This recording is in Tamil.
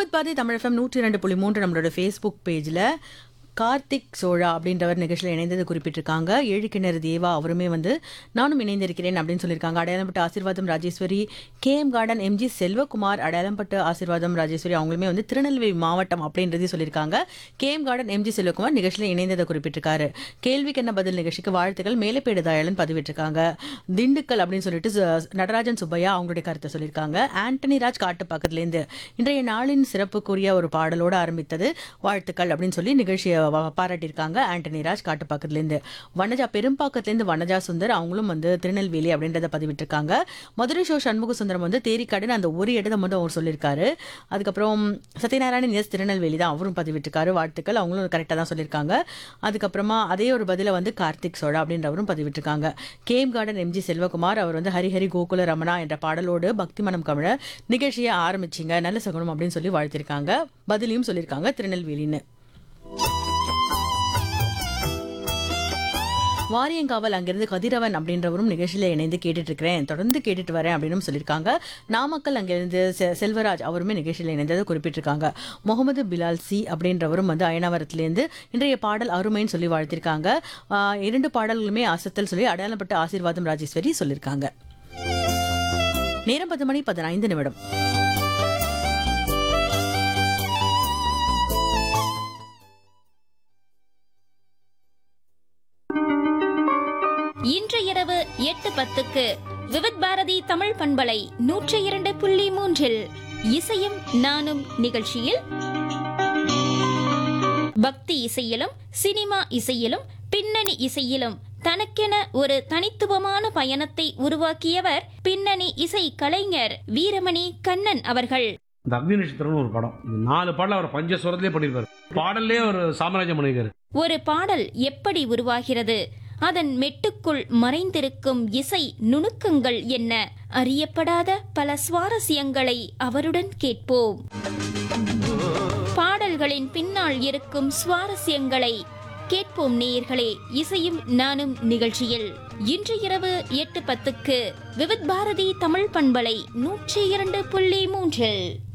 விவித் பாரதி தமிழ் எஃப்எம் நூற்றி ரெண்டு புள்ளி மூன்று நம்மளோட ஃபேஸ்புக் பேஜில் கார்த்திக் சோழா அப்படின்றவர் நிகழ்ச்சியில் இணைந்தது குறிப்பிட்டிருக்காங்க ஏழு கிணறு தேவா அவருமே வந்து நானும் இணைந்திருக்கிறேன் அப்படின்னு சொல்லியிருக்காங்க அடையாளம்பட்ட Aseervatham Rajeswari K M garden MG Selvakumar அடையாளம்பட்ட ஆசீர்வாதம் ராஜேஸ்வரி அவங்களுமே வந்து திருநெல்வேலி மாவட்டம் அப்படின்றதையும் சொல்லியிருக்காங்க K M garden MG Selvakumar நிகழ்ச்சியில் இணைந்ததை குறிப்பிட்டிருக்காரு கேள்விக்கு என்ன பதில் நிகழ்ச்சிக்கு வாழ்த்துக்கள் மேலப்பேடு தயாளன் பதிவிட்டிருக்காங்க திண்டுக்கல் அப்படின்னு சொல்லிட்டு சு- நடராஜன் சுப்பையா அவங்களுடைய கருத்தை சொல்லியிருக்காங்க ஆண்டனி ராஜ் காட்டு பக்கத்துலேருந்து இன்றைய நாளின் சிறப்புக்குரிய ஒரு பாடலோடு ஆரம்பித்தது வாழ்த்துக்கள் அப்படின்னு சொல்லி நிகழ்ச்சியை வ- பாராட்டியிருக்காங்க ஆண்டனி ராஜ் காட்டு பக்கத்துலேருந்து வனஜா பெரும்பாக்கத்துலேருந்து வனஜா சுந்தர் அவங்களும் வந்து திருநெல்வேலி அப்படின்றத பதிவிட்டிருக்காங்க மதுரை ஷோ சண்முக சுந்தரம் வந்து தேரிக்காடுன்னு அந்த ஒரு இடத்தை மட்டும் அவர் சொல்லியிருக்காரு அதுக்கப்புறம் சத்யநாராயணன் எஸ் திருநெல்வேலி தான் அவரும் பதிவிட்டிருக்காரு வாழ்த்துக்கள் அவங்களும் கரெக்டாக தான் சொல்லியிருக்காங்க அதுக்கப்புறமா அதே ஒரு பதிலை வந்து கார்த்திக் சோழா அப்படின்றவரும் பதிவிட்டிருக்காங்க கேம் கார்டன் எம்ஜி செல்வகுமார் அவர் வந்து ஹரிஹரி கோகுல ரமணா என்ற பாடலோடு பக்தி மனம் கமழ நிகழ்ச்சியை ஆரம்பிச்சிங்க நல்ல சகுனம் அப்படின்னு சொல்லி வாழ்த்திருக்காங்க பதிலையும் சொல்லியிருக்காங்க திருநெல்வேலின்னு வாரியங்காவல் அங்கிருந்து கதிரவன் அப்படின்றவரும் நிகழ்ச்சியில் இணைந்து கேட்டுட்டு இருக்கிறேன் தொடர்ந்து கேட்டுட்டு வரேன் அப்படின்னு சொல்லியிருக்காங்க நாமக்கல் அங்கிருந்து செ- செல்வராஜ் அவருமே நிகழ்ச்சியில் இணைந்ததை குறிப்பிட்டிருக்காங்க முகமது பிலால் சி அப்படின்றவரும் வந்து அயனாவரத்திலேருந்து இன்றைய பாடல் அருமைன்னு சொல்லி வாழ்த்திருக்காங்க ஆஹ் இரண்டு பாடல்களுமே அசத்தல் சொல்லி அடையாளப்பட்ட ஆசீர்வாதம் ராஜேஸ்வரி சொல்லியிருக்காங்க நேரம் பத்து மணி பதினைந்து நிமிடம் இன்று இரவு எட்டு பத்துக்கு விவித் பாரதி தமிழ் பண்பலை நூற்றி இரண்டு புள்ளி மூன்றில் இசையும் நானும் நிகழ்ச்சியில் பக்தி இசையிலும் சினிமா இசையிலும் பின்னணி இசையிலும் தனக்கென ஒரு தனித்துவமான பயணத்தை உருவாக்கியவர் பின்னணி இசை கலைஞர் வீரமணி கண்ணன் அவர்கள் இந்த அக்னி நட்சத்திரம்னு ஒரு படம் இந்த நாலு பாடல் அவர் பஞ்சஸ்வரத்திலே பண்ணியிருப்பாரு பாடல்லே ஒரு சாம்ராஜ்யம் பண்ணியிருக்காரு ஒரு பாடல் எப்படி உருவாகிறது அதன் மெட்டுக்குள் மறைந்திருக்கும் இசை நுணுக்கங்கள் என்ன அறியப்படாத பல சுவாரஸ்யங்களை அவருடன் கேட்போம் பாடல்களின் பின்னால் இருக்கும் சுவாரஸ்யங்களை கேட்போம் நேயர்களே இசையும் நானும் நிகழ்ச்சியில் இன்று இரவு எட்டு பத்துக்கு விவித் பாரதி தமிழ் பண்பலை நூற்றி இரண்டு புள்ளி மூன்றில்